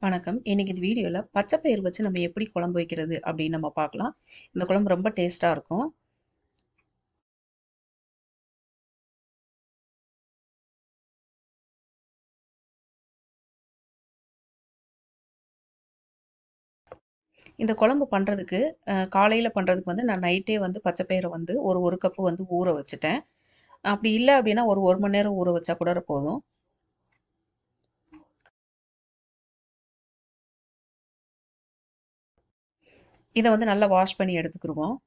வணக்கம். இன்னைக்கு இந்த வீடியோல பச்சை பயிறு வச்சு நம்ம எப்படி குழம்பு வைக்கிறது அப்படின்னு நம்ம பார்க்கலாம். இந்த குழம்பு ரொம்ப டேஸ்ட்டா இருக்கும். இந்த குழம்பு பண்றதுக்கு அ காலையில பண்றதுக்கு வந்து நான் நைட்டே வந்து பச்சை பயிர வந்து ஒரு 1 கப்பு வந்து ஊற வச்சுட்டேன். அப்படி இல்ல அப்படின்னா ஒரு 1 மணி நேரம் ஊற வச்சா கூட போதும். இத வந்து நல்லா வாஷ் பண்ணி எடுத்துக்குருவோம்.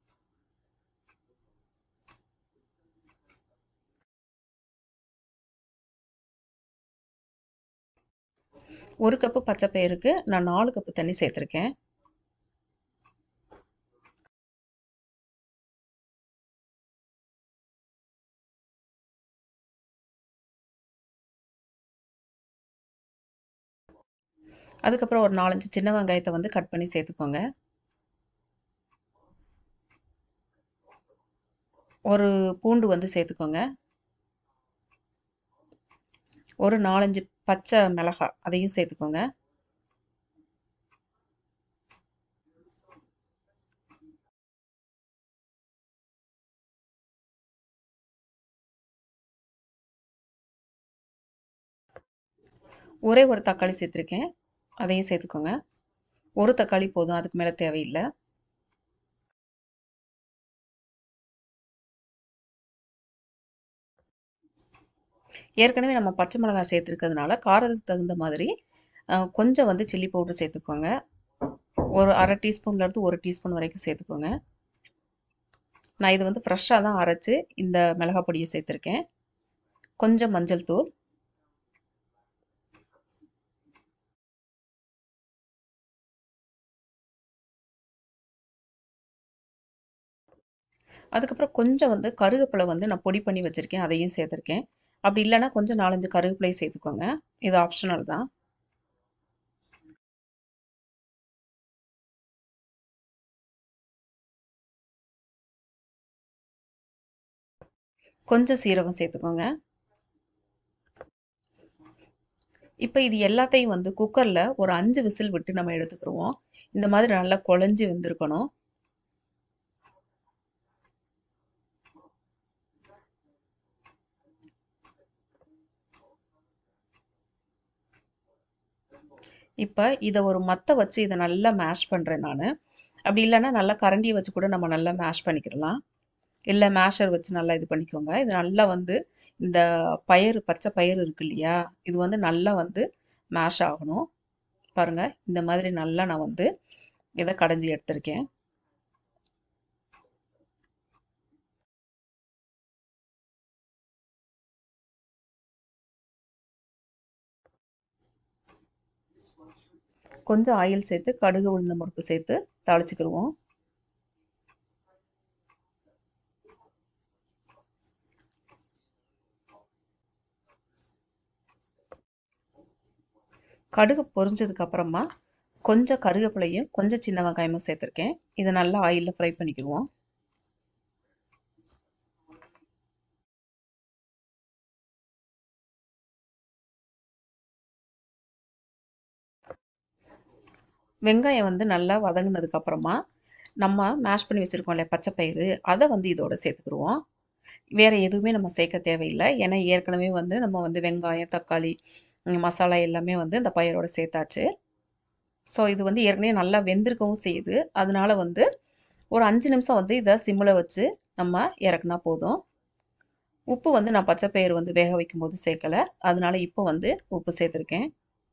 ஒரு கப்பு பச்சை பயிறுக்கு நான் 4 கப்பு தண்ணி சேர்த்துருக்கேன். அதுக்கப்புறம் ஒரு 4, 5 சின்ன வெங்காயத்த வந்து கட் பண்ணி சேர்த்துக்கோங்க. ஒரு பூண்டு வந்து சேர்த்துக்கோங்க. ஒரு 4, 5 பச்சை மிளகா அதையும் சேர்த்துக்கோங்க. ஒரே ஒரு தக்காளி சேர்த்துருக்கேன். அதையும் சேர்த்துக்கோங்க. ஒரு தக்காளி போதும். அதுக்கு மேல தேவையில்ல. ஏற்கனவே நம்ம பச்சை மிளகாய் சேர்த்துருக்கிறதுனால காரத்துக்கு தகுந்த மாதிரி அ கொஞ்சம் வந்து சில்லி பவுடர் சேர்த்துக்கோங்க. ஒரு 1/2 டீஸ்பூன்லேருந்து 1 டீஸ்பூன் வரைக்கும் சேர்த்துக்கோங்க. நான் இது வந்து ஃப்ரெஷ்ஷா தான் அரைச்சு இந்த மிளகாய் பொடிய சேர்த்துருக்கேன். கொஞ்சம் மஞ்சள் தூள். அதுக்கப்புறம் கொஞ்சம் வந்து கருவேப்பிலை வந்து நான் பொடி பண்ணி வச்சிருக்கேன். அதையும் சேர்த்துருக்கேன். அப்படி இல்லன்னா கொஞ்சம் 4, 5 கருவேப்பிலையும் சேர்த்துக்கோங்க. இது ஆப்ஷனல் தான். கொஞ்சம் சீரகம் சேர்த்துக்கோங்க. இப்ப இது எல்லாத்தையும் வந்து குக்கர்ல ஒரு 5 விசில் விட்டு நம்ம எடுத்துக்குருவோம். இந்த மாதிரி நல்லா குழஞ்சு வெந்திருக்கணும். இப்ப இத ஒரு மத்த வச்சு இத நல்லா மேஷ் பண்றேன் நானு. அப்படி இல்லன்னா நல்லா கரண்டிய வச்சு கூட நம்ம நல்லா மேஷ் பண்ணிக்கிடலாம். இல்ல மேஷர் வச்சு நல்லா இது பண்ணிக்கோங்க. இது நல்லா வந்து இந்த பயறு பச்சை பயிறு இருக்கு இல்லையா? இது வந்து நல்லா வந்து மேஷ் ஆகணும். பாருங்க. இந்த மாதிரி நல்லா நான் வந்து இத கடைஞ்சு எடுத்திருக்கேன். கொஞ்சம் ஆயில் சேர்த்து கடுகு, உளுந்தம் பருப்பு சேர்த்து தாளிச்சுக்கிருவோம். கடுகு பொரிஞ்சதுக்கு அப்புறமா கொஞ்சம் கருவேப்பிலையும், கொஞ்சம் சின்ன வெங்காயமும் சேர்த்துருக்கேன். இத நல்லா ஆயில்ல ஃப்ரை பண்ணிக்கிருவோம். வெங்காயம் வந்து நல்லா வதங்குனதுக்கு அப்புறமா, நம்ம மேஷ் பண்ணி வச்சிருக்கோம் இல்லையா பச்சை பயிறு, அத வந்து இதோட சேர்த்துக்குருவோம். வேற எதுவுமே நம்ம சேர்க்க தேவையில்ல. ஏன்னா ஏற்கனவே வந்து நம்ம வந்து வெங்காயம், தக்காளி, மசாலா எல்லாமே வந்து இந்த பயிரோட சேர்த்தாச்சு. ஸோ இது வந்து ஏற்கனவே நல்லா வெந்திருக்கவும் செய்யுது. அதனால வந்து ஒரு 5 நிமிஷம் வந்து இத சிம்ல வச்சு நம்ம இறக்குனா போதும். உப்பு வந்து நான் பச்சை பயிறு வந்து வேக வைக்கும்போது சேர்க்கல. அதனால இப்போ வந்து உப்பு சேர்த்துருக்கேன்.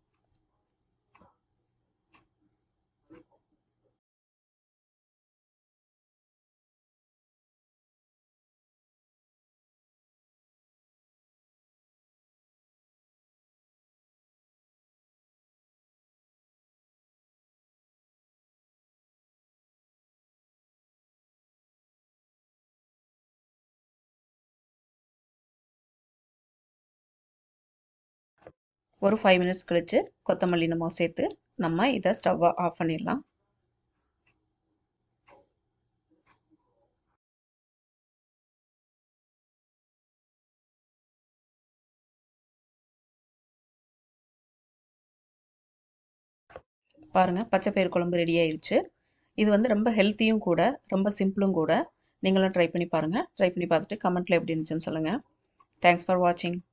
ஒரு 5 மினிட்ஸ் கழிச்சு கொத்தமல்லி நம்ம சேர்த்து நம்ம இத ஸ்டவ்வ ஆஃப் பண்ணிடலாம். பாருங்கள் பச்சைப்பயிறு குழம்பு ரெடி ஆயிடுச்சு இது வந்து ரொம்ப ஹெல்த்தியும் கூட ரொம்ப சிம்பிளும் கூட நீங்களும் ட்ரை பண்ணி பாருங்கள் ட்ரை பண்ணி பார்த்துட்டு கமெண்ட்டில் எப்படி இருந்துச்சுன்னு சொல்லுங்கள் தேங்க்ஸ் ஃபார் வாட்சிங்